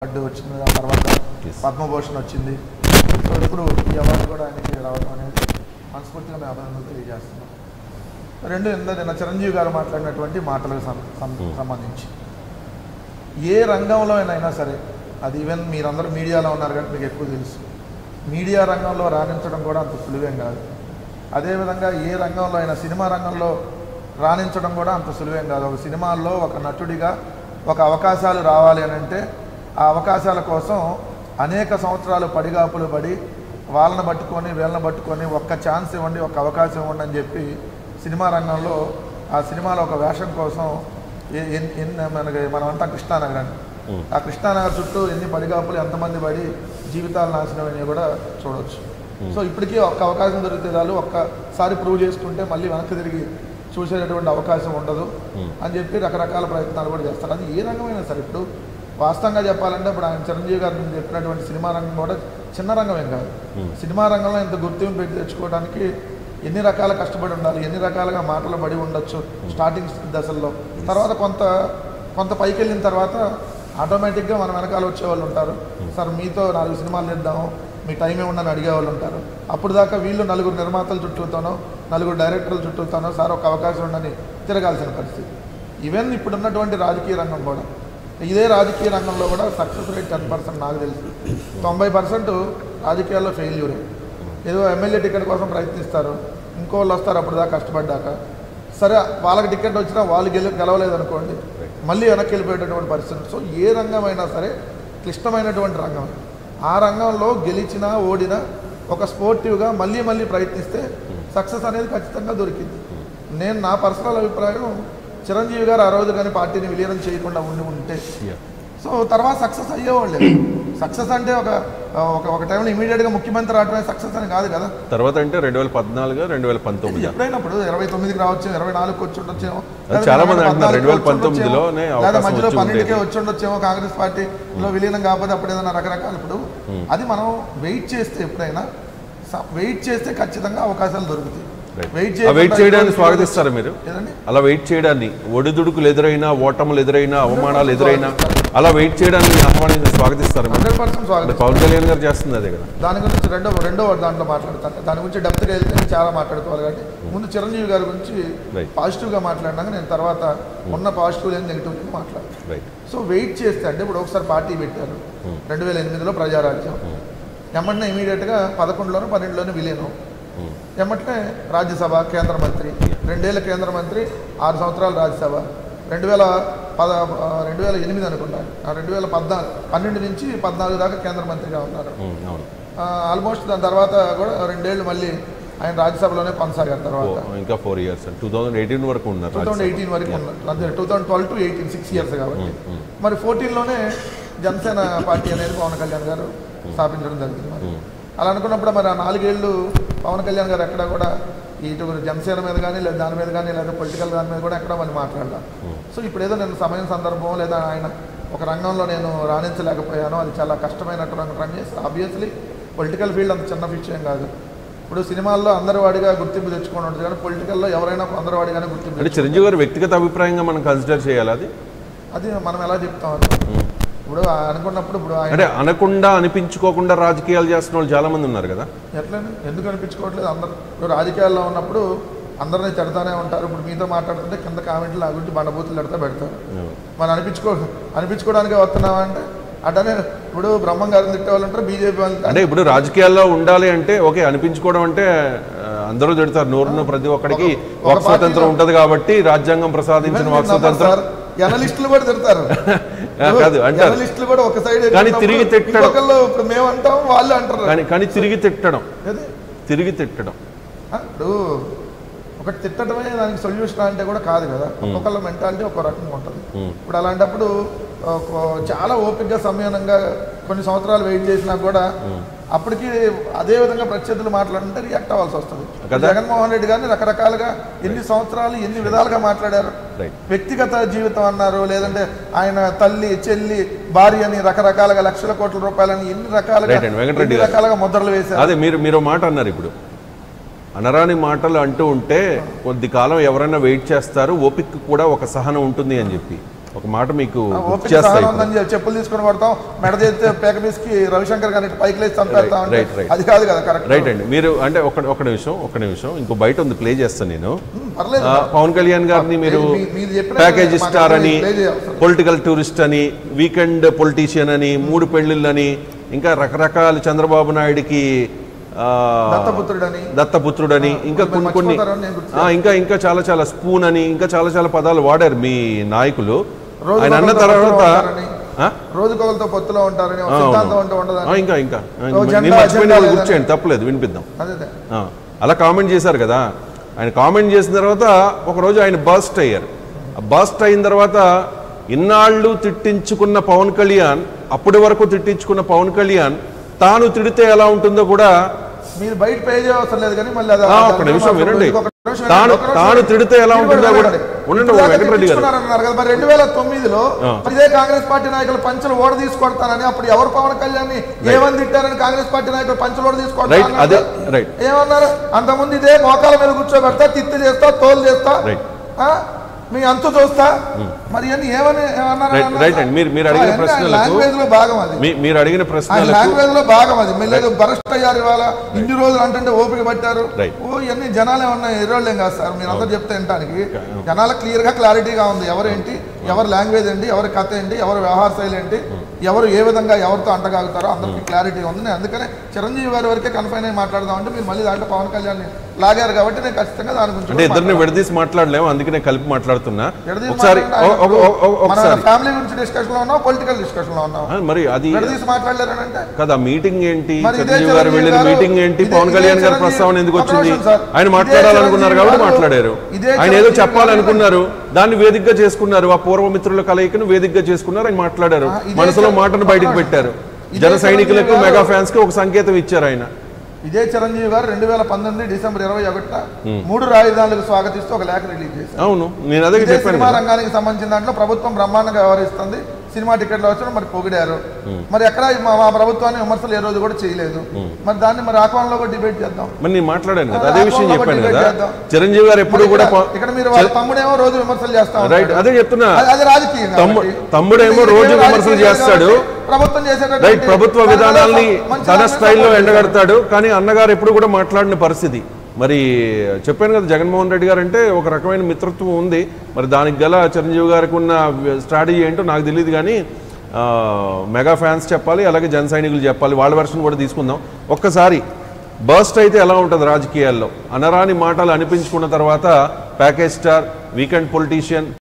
Award వచ్చింది ఆ తర్వాత Yes. పద్మభూషణ్ వచ్చింది సో ఇప్పుడు ఈ అవార్డు కూడా ఆయనకి రావడం అనేది మనస్ఫూర్తిగా మేము అభినందనలు తెలియజేస్తున్నాం రెండు ఇందా నిన్న చిరంజీవి గారు మాట్లాడినటువంటి మాటలకు సం- సం- Hmm. సంబంధించి ఏ రంగంలో అయినా సరే అది ఈవెన్ మీరందరూ మీడియాలో ఉన్నారు కాబట్టి మీకు ఎక్కువ తెలుసు మీడియా రంగంలో రాణించడం కూడా అంత సులువేం కాదు అదేవిధంగా ఏ రంగంలో అయినా సినిమా రంగంలో రాణించడం కూడా అంత సులువేం కాదు ఒక సినిమాల్లో ఒక నటుడిగా ఒక అవకాశాలు రావాలి అని అంటే ఆ అవకాశాల కోసం అనేక సంవత్సరాలు పడిగాపులు పడి వాళ్ళని పట్టుకొని వీళ్ళని పట్టుకొని ఒక్క ఛాన్స్ ఇవ్వండి ఒక్క అవకాశం ఇవ్వండి అని చెప్పి సినిమా రంగంలో ఆ సినిమాలో ఒక వేషం కోసం ఏ- ఎన్- ఎన్ని మనకి మనమంతా కృష్ణానగర్ Hmm. ఆ కృష్ణానగర్ చుట్టూ ఎన్ని పడిగాపులు ఎంతమంది పడి జీవితాలు నాశనం అయినవి కూడా చూడవచ్చు సో ఇప్పటికీ ఒక్క అవకాశం దొరికితే చాలు ఒక్కసారి ప్రూవ్ చేసుకుంటే మళ్ళీ వెనక్కి తిరిగి చూసేటటువంటి అవకాశం ఉండదు Hmm. అని చెప్పి రకరకాల ప్రయత్నాలు కూడా చేస్తారు అది ఏ రంగమైనా సరే ఇప్పుడు వాస్తవంగా చెప్పాలంటే ఇప్పుడు ఆయన చిరంజీవి గారు నేను చెప్పినటువంటి సినిమా రంగం కూడా చిన్న రంగం ఏం కాదు Hmm. సినిమా రంగంలో ఇంత గుర్తింపు పెట్టి తెచ్చుకోవడానికి ఎన్ని రకాల కష్టపడి ఉండాలి ఎన్ని రకాలుగా మాటలు పడి ఉండొచ్చు స్టార్టింగ్ దశల్లో తర్వాత కొంత కొంత పైకి వెళ్ళిన తర్వాత ఆటోమేటిక్గా మన వెనకాల వచ్చేవాళ్ళు ఉంటారు సార్ మీతో నాలుగు సినిమాలు చేద్దాము మీ టైం ఏముందని అడిగేవాళ్ళు ఉంటారు అప్పుడు దాకా వీళ్ళు నలుగురు నిర్మాతల చుట్టూతోనో నలుగురు డైరెక్టర్ల చుట్టూతోనో సార్ ఒక అవకాశం ఉండని తిరగాల్సిన పరిస్థితి ఈవెన్ ఇప్పుడు ఉన్నటువంటి రాజకీయ రంగం కూడా ఇదే రాజకీయ రంగంలో కూడా సక్సెస్ రేట్ టెన్ పర్సెంట్ నాకు తెలుసు తొంభై పర్సెంట్ రాజకీయాల్లో ఫెయిల్యూరే ఏదో ఎమ్మెల్యే టికెట్ కోసం ప్రయత్నిస్తారు ఇంకోళ్ళు వస్తారు అప్పుడు దాకా కష్టపడ్డాక సరే వాళ్ళకి టికెట్ వచ్చినా వాళ్ళు గెల గెలవలేదు అనుకోండి మళ్ళీ వెనక్కి వెళ్ళిపోయేటటువంటి పరిస్థితి సో ఏ రంగమైనా సరే క్లిష్టమైనటువంటి రంగం ఆ రంగంలో గెలిచినా ఓడినా ఒక స్పోర్టివ్గా మళ్ళీ మళ్ళీ ప్రయత్నిస్తే సక్సెస్ అనేది ఖచ్చితంగా దొరికింది నేను నా పర్సనల్ అభిప్రాయం చిరంజీవి గారు ఆ రోజు కానీ పార్టీని విలీనం చేయకుండా ఉండి ఉంటే Yeah. సో తర్వాత సక్సెస్ అయ్యేవాళ్ళు సక్సెస్ అంటే ఒక ఒక ఒక టైంలో ఇమీడియట్గా ముఖ్యమంత్రి రావడమే సక్సెస్ అని కాదు కదా తర్వాత అంటే రెండు వేల పద్నాలుగు రెండు వేల పంతొమ్మిది ఎప్పుడైనా ఇప్పుడు ఇరవై తొమ్మిదికి రావచ్చు ఇరవై నాలుగుకి వచ్చి ఉండొచ్చేమో అది చాలా మంది అంటున్నారు, పద్నాలుగుకి వచ్చి 2019 లోనే ఉండొచ్చేమో, అవకాశం లేదా మధ్యలో వచ్చి పన్నెండుకే ఉండేది. వచ్చి ఉండొచ్చేమో కాంగ్రెస్ పార్టీలో విలీనం కాకపోతే అప్పుడు ఏదైనా రకరకాల ఇప్పుడు అది మనం వెయిట్ చేస్తే ఎప్పుడైనా వెయిట్ చేస్తే ఖచ్చితంగా అవకాశాలు దొరుకుతాయి Right. వెయిట్ ఆ వెయిట్ చేయడాన్ని స్వాగతిస్తారా మీరు ఏదండి అలా వెయిట్ చేయడాన్ని ఒడిదుడుకులు ఎదురైనా ఓటములు ఎదురైనా అవమానాలు ఎదురైనా అలా వెయిట్ చేయడాన్ని ఆహ్వానించి స్వాగతిస్తారు మీరు హండ్రెడ్ పర్సెంట్ అంటే స్వాగతం పవన్ కళ్యాణ్ గారు చేస్తుంది అదే కదా దాని గురించి రెండో రెండో దాంట్లో మాట్లాడతాను దాని గురించి డెప్త్గా వెళ్తే నేను చాలా మాట్లాడుకోవాలి కాబట్టి ముందు చిరంజీవి గారి గురించి Right. పాజిటివ్గా మాట్లాడినాక నేను తర్వాత ఉన్న పాజిటివ్ లేని నెగిటివ్ లేని మాట్లాడతాను రైట్ సో వెయిట్ చేస్తే అంటే ఇప్పుడు ఒకసారి పార్టీ పెట్టారు రెండు వేల ఎనిమిదిలో ప్రజారాజ్యం ఎమ్మటనే ఇమీడియట్గా పదకొండులోనూ పన్నెండులోనూ విలీనం ఎమ్మటనే రాజ్యసభ కేంద్ర మంత్రి రెండేళ్ల కేంద్ర మంత్రి ఆరు సంవత్సరాలు రాజ్యసభ రెండు వేల పద ఆ, రెండు వేల ఎనిమిది అనుకుంటాను రెండు వేల పద్నాలుగు పన్నెండు నుంచి పద్నాలుగు దాకా కేంద్ర మంత్రిగా ఉన్నారు అవును ఆల్మోస్ట్ దాని తర్వాత కూడా రెండేళ్ళు మళ్ళీ ఆయన రాజ్యసభలోనే కొనసాగారు తర్వాత ఓ, ఇంకా four years two thousand eighteen వరకు ఉన్నారు టూ థౌసండ్ రాజ్యసభ. ఎయిటీన్ వరకు ఉన్నారు అంతే two thousand twelve to eighteen six years కాబట్టి ఉమ్, ఉమ్. మరి ఫోర్టీన్లోనే జనసేన పార్టీ అనేది పవన్ కళ్యాణ్ గారు స్థాపించడం జరిగింది మరి ఉమ్. అలా అనుకున్నప్పుడు మరి ఆ నాలుగేళ్ళు పవన్ కళ్యాణ్ గారు ఎక్కడ కూడా ఇటు జనసేన మీద కానీ లేదా దాని మీద కానీ లేదా పొలిటికల్ దాని మీద కూడా ఎక్కడ మళ్ళీ మాట్లాడాలి ఉమ్. సో ఇప్పుడు ఏదో నేను సమయం సందర్భం లేదా ఆయన ఒక రంగంలో నేను రాణించలేకపోయాను అది చాలా కష్టమైనటువంటి రంగం చేసి ఆబ్వియస్లీ పొలిటికల్ ఫీల్డ్ అంత చిన్న విషయం కాదు ఇప్పుడు సినిమాల్లో అందరి వాడిగా గుర్తింపు తెచ్చుకోవడం ఉంటుంది కానీ పొలిటికల్లో ఎవరైనా అందరి వాడిగానే గుర్తింపు అంటే చిరంజీవి గారు వ్యక్తిగత అభిప్రాయంగా మనం కన్సిడర్ చేయాలి అది అది మనం ఎలా చెప్తాం అది ఉమ్. ఇప్పుడు ఆ అనుకున్నప్పుడు ఇప్పుడు ఆయన అంటే అనకుండా అనిపించుకోకుండా రాజకీయాలు చేస్తున్న వాళ్ళు చాలా మంది ఉన్నారు కదా ఎట్లని ఎందుకు అనిపించుకోవట్లేదు అందరు ఇప్పుడు రాజకీయాల్లో ఉన్నప్పుడు అందరినీ తిడతానే ఉంటారు ఇప్పుడు మీతో మాట్లాడుతుంటే కింద కామెంట్లు ఆ గురించి బండబూతులు పెడతా పెడతారు అవును. మరి అనిపించుకో అనిపించుకోవడానికి వస్తున్నావా అంటే అటనే ఇప్పుడు బ్రహ్మం గారిని తిట్టే వాళ్ళు ఉంటారు బీజేపీ వాళ్ళు అంటే ఇప్పుడు రాజకీయాల్లో ఉండాలి అంటే ఓకే అనిపించుకోవడం అంటే ఆ, అందరూ తిడతారు నోరున్న ప్రతి ఒక్కడికి ఒక- ఒక వాక్ స్వాతంత్రం పార్టీలో- ఉంటది కాబట్టి రాజ్యాంగం ప్రసాదించిన వాక్ స్వాతంత్రం సార్ ఎనలిస్టులు కూడా తిడతారు ఆ, కాదు, అంటారు. ఎనలిస్టులు కూడా ఒక సైడ్ కానీ తిరిగి తిట్టడం. ఇంకొకళ్ళు ఇప్పుడు మేము అంటాం వాళ్ళు అంటారు కానీ కానీ తిరిగి తిట్టడం ఏది? తిరిగి తిట్టడం ఆ, ఇప్పుడు ఒకటి తిట్టడమే దానికి సొల్యూషన్ అంటే కూడా కాదు కదా ఒక్కొక్కళ్ళ మెంటాలిటీ ఒక రకంగా ఉంటుంది ఉమ్. ఇప్పుడు అలాంటప్పుడు ఒక చాలా ఓపికగా సంయమనంగా కొన్ని సంవత్సరాలు వెయిట్ చేసినా కూడా అప్పటికి అదే విధంగా ప్రత్యర్థులు మాట్లాడుతుంటే రియాక్ట్ అవ్వాల్సి వస్తుంది కదా. జగన్మోహన్ రెడ్డి గారిని రకరకాలుగా ఎన్ని సంవత్సరాలు ఎన్ని విధాలుగా మాట్లాడారు రైట్ వ్యక్తిగత జీవితం అన్నారు లేదంటే ఆయన తల్లి చెల్లి భార్య అని రకరకాలుగా లక్షల కోట్ల రూపాయలని ఎన్ని రకాలుగా Right అండి, వెంకటరెడ్డి ఎన్ని గారు. రకాలుగా ముద్రలు వేశారు అదే మీరు మీరు ఓ మాట అన్నారు ఇప్పుడు అనరాని మాటలు అంటూ ఉంటే కొద్ది కాలం ఎవరైనా వెయిట్ చేస్తారు ఓపిక కూడా ఒక సహనం ఉంటుంది అని చెప్పి ఒక మాట మీకు గుర్తు ఓపిక చేస్తా సహనం ఇప్పుడు. ఉందని చెప్పి చెప్పులు తీసుకొని కొడతాం మెడ చేస్తే పేక పీస్కి రవిశంకర్ గారిని పైకి లేచి చంపేస్తాం అంటే Right, right. అది కాదు కదా కరెక్ట్ రైట్ అండి మీరు అంటే ఒక ఒక నిమిషం ఒక నిమిషం ఇంకో బయట ఉంది ప్లే చేస్తాను నేను పర్లేదు ఆ, పవన్ కళ్యాణ్ గారిని మీరు మీ- మీరు చెప్పిన ప్యాకేజ్ మాకు స్టార్ అని play చేయవసరం. పొలిటికల్ టూరిస్ట్ అని వీకెండ్ పొలిటీషియన్ అని మూడు పెళ్ళిళ్ళని ఇంకా రకరకాల చంద్రబాబు నాయుడికి ఆ, దత్తపుత్రుడని దత్తపుత్రుడని ఇంకా మీరు కొన్ని కొన్ని మర్చిపోతారని నేను గుర్తు ఆ, ఇంకా ఇంకా చాలా చాలా స్పూన్ అని ఇంకా చాలా చాలా పదాలు వాడారు మీ నాయకులు రోజు ఆయన అన్న ఒకరితో తర్వాత పొత్తులో ఉంటారని, ఆ? రోజుకొకరితో పొత్తులో ఉంటారని ఒక ఆ, సిద్ధాంతం అవును. ఉంటూ ఉండదని ఆ, ఇంకా ఇంకా ఓ జెండా- నేను మర్చిపోయిన జెండా వాళ్ళు లేదని. గుర్తు చేయండి తప్పలేదు వినిపిద్దాం అదే అదే. ఆ, అలా కామెంట్ చేశారు కదా ఆయన కామెంట్ చేసిన తర్వాత ఒకరోజు ఆయన బస్ట్ అయ్యారు బస్ట్ అయిన తర్వాత ఇన్నాళ్ళు తిట్టించుకున్న పవన్ కళ్యాణ్ అప్పటి వరకు తిట్టించుకున్న పవన్ కళ్యాణ్ తాను తిడితే ఎలా ఉంటుందో కూడా మీరు బయట పే చేయవసరం లేదు కానీ మళ్ళీ అది ఆ, ఒక్క నిమిషం వినండి. ఒక నిమిషం తాను- వినండి, ఒక నిమిషం తాను వినండి. తిడితే ఎలా మీరు ఉంటుందో కూడా- వినండి. ఉండండి, ఇప్పుడు దాకా వెంకటరెడ్డి గారు. తిట్టించుకున్నారన్నారు కదా మరి రెండు వేల తొమ్మిదిలో ఆ. ఇదే కాంగ్రెస్ పార్టీ నాయకులు పంచులు ఓడ తీసుకొడతానని అప్పుడు ఎవరు పవన్ కళ్యాణ్ ఏమని తిట్టారని కాంగ్రెస్ పార్టీ నాయకులు పంచులు ఓడ రైట్ తీసుకొడతారు అదే రైట్ ఏమన్నారు అంతకుముందు ఇదే మోకాల మీద కూర్చోబెడతా తిత్తి చేస్తా తోలు చేస్తా రైట్. ఆ? మీ అంతు చూస్తా మరి అని ఏమని ఏమన్నారు రైట్, రైట్ అండి. మీరు- మీరు అడిగిన ప్రశ్నలకు- లాంగ్వేజ్ లో భాగం అది మీ- మీరు అడిగిన ఆయన ప్రశ్నలకు లాంగ్వేజ్ లో భాగం అది మీరు బరస్ట్ అయ్యారు ఇవాళ ఇన్ని రోజులు అంటే ఓపిక పట్టారు Right. ఓ ఇవన్నీ జనాలే ఉన్నాయి ఎర్రోళ్ళేం కాదు సార్ మీరు అందరూ చెప్తే వినడానికి జనాలకు క్లియర్ గా క్లారిటీగా ఉంది ఎవరేంటి ఎవరి లాంగ్వేజ్ ఏంటి ఎవరి కథ ఏంటి ఎవరి వ్యవహార శైలి ఏంటి ఎవరు ఏ విధంగా ఎవరితో అంటగాగుతారో అందరికి క్లారిటీ ఉంది నేను అందుకనే చిరంజీవి గారి వరకే కన్ఫైన్ అయ్యి మాట్లాడదాం అంటే మీరు మళ్ళీ దాంట్లో పవన్ కళ్యాణ్ లాగారు కాబట్టి నేను ఖచ్చితంగా దాని గురించి అంటే కూడా ఇద్దరిని విడదీసి మాట్లాడలేము అందుకనే కలిపి మాట్లాడుతున్నా విడదీసి ఒకసారి మాట్లాడండి. ఓ- ఓ- ఓ- ఓ- మన ఒకసారి ఫ్యామిలీ గురించి డిస్కషన్ లో ఉన్నాం పొలిటికల్ డిస్కషన్ లో ఉన్నాం ఆ, మరి అది విడదీసి మాట్లాడలేరని అంటే కదా మీటింగ్ ఏంటి మరి ఇదే చిరంజీవి గారు చిరంజీవి వెళ్ళిన గారు- మీటింగ్ ఏంటి ఇదే- పవన్ ఇదే కళ్యాణ్ గారి చిరంజీవి- ప్రస్తావన ఎందుకు ఒక వచ్చింది నిమిషం సార్. ఆయన ఇదే మాట్లాడాలనుకున్నారు కాబట్టి చిరంజీవి గారు- మాట్లాడారు ఇదే ఆయన ఏదో చిరంజీవి చెప్పాలనుకున్నారు దాన్ని వేదికగా చేసుకున్నారు ఆ పూర్వమిత్రుల కలయికను వేదికగా చేసుకున్నారు ఆయన మాట్లాడారు ఆ, ఇదే మనసులో చిరం- మాటను బయటకు పెట్టారు ఇదే జన సైనికులకు చిరంజీవి గారు- మెగా ఫ్యాన్స్ కి ఒక సంకేతం ఇచ్చారు ఆయన ఇదే చిరంజీవి గారు రెండు వేల పంతొమ్మిది డిసెంబర్ ఇరవై ఒకటిన మూడు రాజధానులకు స్వాగతిస్తూ ఒక లేఖ రిలీజ్ చేశారు అవును నేను అదే ఇదే చెప్పాను సినిమా కదా. రంగానికి సంబంధించిన దాంట్లో ప్రభుత్వం బ్రహ్మాండంగా వ్యవహరిస్తుంది సినిమా టికెట్లు వచ్చడం మరి పొగిడారు మరి ఎక్కడ మా మా ప్రభుత్వాన్ని విమర్శలు ఏ రోజు కూడా చేయలేదు మరి దాన్ని మరి ఆహ్వానంలో కూడా డిబేట్ చేద్దాం మరి నేను మాట్లాడాను కదా ఆ, అదే విషయం ఆహ్వానంలో చెప్పాను debate కదా చేద్దాం. చిరంజీవి గారు ఎప్పుడు మరి కూడా ఇక్కడ- ఇక్కడ మీరు వాళ్ళ తమ్ముడేమో రోజు విమర్శలు చేస్తా ఉంటాడు. రైట్ అదే చెప్తున్నా అది- అది రాజకీయం తమ్ము- కాబట్టి. తమ్ముడేమో ఇది రోజు రాజకీయం విమర్శలు కాబట్టి చేస్తాడు. ప్రభుత్వం చేసేటటువంటి రైట్ ప్రభుత్వ దానివల్ల విధానాల్ని మంచి తన దాన్ని స్టైల్లో support ఎండగడతాడు కానీ అన్నగారు ఎప్పుడు కూడా మాట్లాడిన పరిస్థితి మరి చెప్పాను కదా జగన్మోహన్ రెడ్డి గారు అంటే ఒక రకమైన మిత్రత్వం ఉంది మరి దానికి గల చిరంజీవి గారికి ఉన్న స్ట్రాటజీ ఏంటో నాకు తెలియదు కానీ ఆ, మెగా ఫ్యాన్స్ చెప్పాలి అలాగే జన సైనికులు చెప్పాలి వాళ్ళ వెర్షన్ కూడా తీసుకుందాం ఒక్కసారి బర్స్ట్ అయితే ఎలా ఉంటుంది రాజకీయాల్లో అనరాని మాటలు అనిపించుకున్న తర్వాత ప్యాకేజ్ స్టార్ వీకెండ్ పొలిటీషియన్